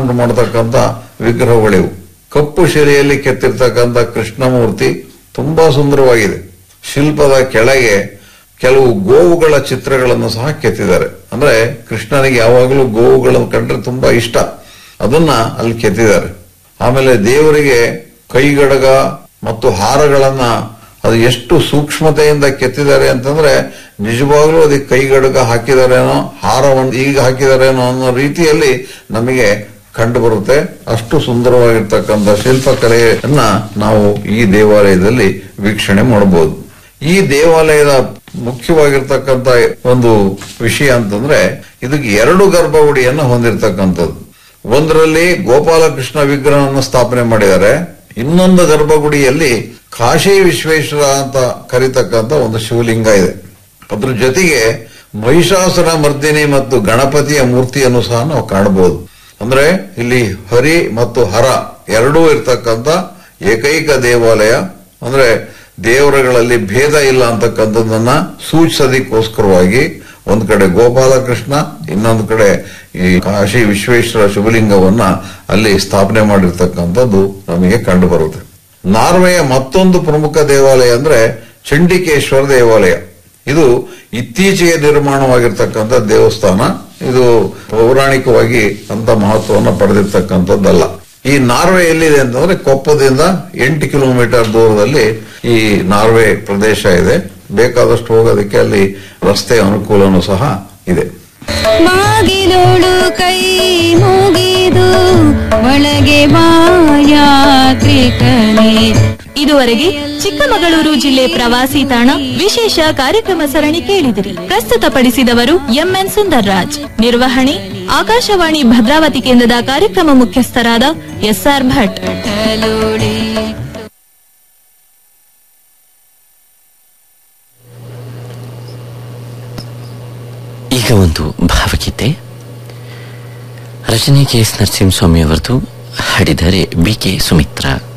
ಉಂಟು ಮಾಡತಕ್ಕಂತ ವಿಗ್ರಹಗಳಿವು ಕಪ್ಪು ಶಿಲೆಯಲ್ಲಿ ಕೆತ್ತಿರ್ತಕ್ಕಂಥ ಕೃಷ್ಣಮೂರ್ತಿ ತುಂಬಾ ಸುಂದರವಾಗಿದೆ ಶಿಲ್ಪದ ಕೆಳಗೆ ಕೆಲವು ಗೋವುಗಳ ಚಿತ್ರಗಳನ್ನು ಸಹ ಕೆತ್ತಿದ್ದಾರೆ ಅಂದ್ರೆ ಕೃಷ್ಣನಿಗೆ ಯಾವಾಗಲೂ ಗೋವುಗಳನ್ನು ಕಂಡ್ರೆ ತುಂಬಾ ಇಷ್ಟ ಅದನ್ನ ಅಲ್ಲಿ ಕೆತ್ತಿದ್ದಾರೆ ಆಮೇಲೆ ದೇವರಿಗೆ ಕೈಗಡಗ ಮತ್ತು ಹಾರಗಳನ್ನ ಅದು ಎಷ್ಟು ಸೂಕ್ಷ್ಮತೆಯಿಂದ ಕೆತ್ತಿದ್ದಾರೆ ಅಂತಂದ್ರೆ ನಿಜವಾಗ್ಲೂ ಅದಕ್ಕೆ ಕೈಗಡಗ ಹಾಕಿದಾರೇನೋ ಹಾರವನ್ನು ಈಗ ಹಾಕಿದಾರೇನೋ ಅನ್ನೋ ರೀತಿಯಲ್ಲಿ ನಮಗೆ ಕಂಡು ಬರುತ್ತೆ ಅಷ್ಟು ಸುಂದರವಾಗಿರ್ತಕ್ಕಂಥ ಶಿಲ್ಪಕಲೆಯನ್ನ ನಾವು ಈ ದೇವಾಲಯದಲ್ಲಿ ವೀಕ್ಷಣೆ ಮಾಡಬಹುದು ಈ ದೇವಾಲಯದ ಮುಖ್ಯವಾಗಿರ್ತಕ್ಕಂಥ ಒಂದು ವಿಷಯ ಅಂತಂದ್ರೆ ಇದಕ್ಕೆ ಎರಡು ಗರ್ಭಗುಡಿಯನ್ನು ಹೊಂದಿರತಕ್ಕಂಥದ್ದು ಒಂದರಲ್ಲಿ ಗೋಪಾಲಕೃಷ್ಣ ವಿಗ್ರಹವನ್ನು ಸ್ಥಾಪನೆ ಮಾಡಿದ್ದಾರೆ ಇನ್ನೊಂದು ಗರ್ಭಗುಡಿಯಲ್ಲಿ ಕಾಶಿ ವಿಶ್ವೇಶ್ವರ ಅಂತ ಕರೀತಕ್ಕಂಥ ಒಂದು ಶಿವಲಿಂಗ ಇದೆ ಅದ್ರ ಜೊತೆಗೆ ಮಹಿಷಾಸುರ ಮರ್ದಿನಿ ಮತ್ತು ಗಣಪತಿಯ ಮೂರ್ತಿಯನ್ನು ಸಹ ನಾವು ಕಾಣಬಹುದು ಅಂದ್ರೆ ಇಲ್ಲಿ ಹರಿ ಮತ್ತು ಹರ ಎರಡೂ ಇರ್ತಕ್ಕಂಥ ಏಕೈಕ ದೇವಾಲಯ ಅಂದ್ರೆ ದೇವರುಗಳಲ್ಲಿ ಭೇದ ಇಲ್ಲ ಅಂತಕ್ಕಂಥದ್ದನ್ನ ಸೂಚಿಸೋದಕ್ಕೋಸ್ಕರವಾಗಿ ಒಂದ್ ಕಡೆ ಗೋಪಾಲಕೃಷ್ಣ ಇನ್ನೊಂದು ಕಡೆ ಈ ಕಾಶಿ ವಿಶ್ವೇಶ್ವರ ಶಿವಲಿಂಗವನ್ನ ಅಲ್ಲಿ ಸ್ಥಾಪನೆ ಮಾಡಿರ್ತಕ್ಕಂಥದ್ದು ನಮಗೆ ಕಂಡು ಬರುತ್ತೆ ನಾರ್ವೆಯ ಮತ್ತೊಂದು ಪ್ರಮುಖ ದೇವಾಲಯ ಅಂದ್ರೆ ಚಂಡಿಕೇಶ್ವರ ದೇವಾಲಯ ಇದು ಇತ್ತೀಚೆಗೆ ನಿರ್ಮಾಣವಾಗಿರ್ತಕ್ಕಂಥ ದೇವಸ್ಥಾನ ಇದು ಪೌರಾಣಿಕವಾಗಿ ಅಂತ ಮಹತ್ವವನ್ನು ಪಡೆದಿರ್ತಕ್ಕಂಥದ್ದಲ್ಲ ಈ ನಾರ್ವೆ ಎಲ್ಲಿದೆ ಅಂತಂದ್ರೆ ಕೊಪ್ಪದಿಂದ ಎಂಟು ಕಿಲೋಮೀಟರ್ ದೂರದಲ್ಲಿ ಈ ನಾರ್ವೆ ಪ್ರದೇಶ ಇದೆ ಬೇಕಾದಷ್ಟು ಹೋಗೋದಕ್ಕೆ ಅಲ್ಲಿ ರಸ್ತೆ ಅನುಕೂಲನೂ ಸಹ ಇದೆ ಬಾಗಿಲೋಳು ಕೈ ಮುಗಿದು ಒಳಗೆ ಬಾಯಾತ್ರಿಕನೇ ಇದುವರೆಗೆ ಚಿಕ್ಕಮಗಳೂರು ಜಿಲ್ಲೆ ಪ್ರವಾಸಿ ತಾಣ ವಿಶೇಷ ಕಾರ್ಯಕ್ರಮ ಸರಣಿ ಕೇಳಿದಿರಿ ಪ್ರಸ್ತುತಪಡಿಸಿದವರು ಎಂಎನ್ ಸುಂದರ್ರಾಜ್ ನಿರ್ವಹಣೆ ಆಕಾಶವಾಣಿ ಭದ್ರಾವತಿ ಕೇಂದ್ರದ ಕಾರ್ಯಕ್ರಮ ಮುಖ್ಯಸ್ಥರಾದ ಎಸ್ಆರ್ ಭಟ್ ಕಟಲೋಳಿ ಈಗ ಒಂದು ಭಾವಗೀತೆ ರಚನೆ ಕೆ ಎಸ್ ನರಸಿಂಹಸ್ವಾಮಿ ಅವರದು ಹಾಡಿದರೆ ಬಿ ಕೆ ಸುಮಿತ್ರಾ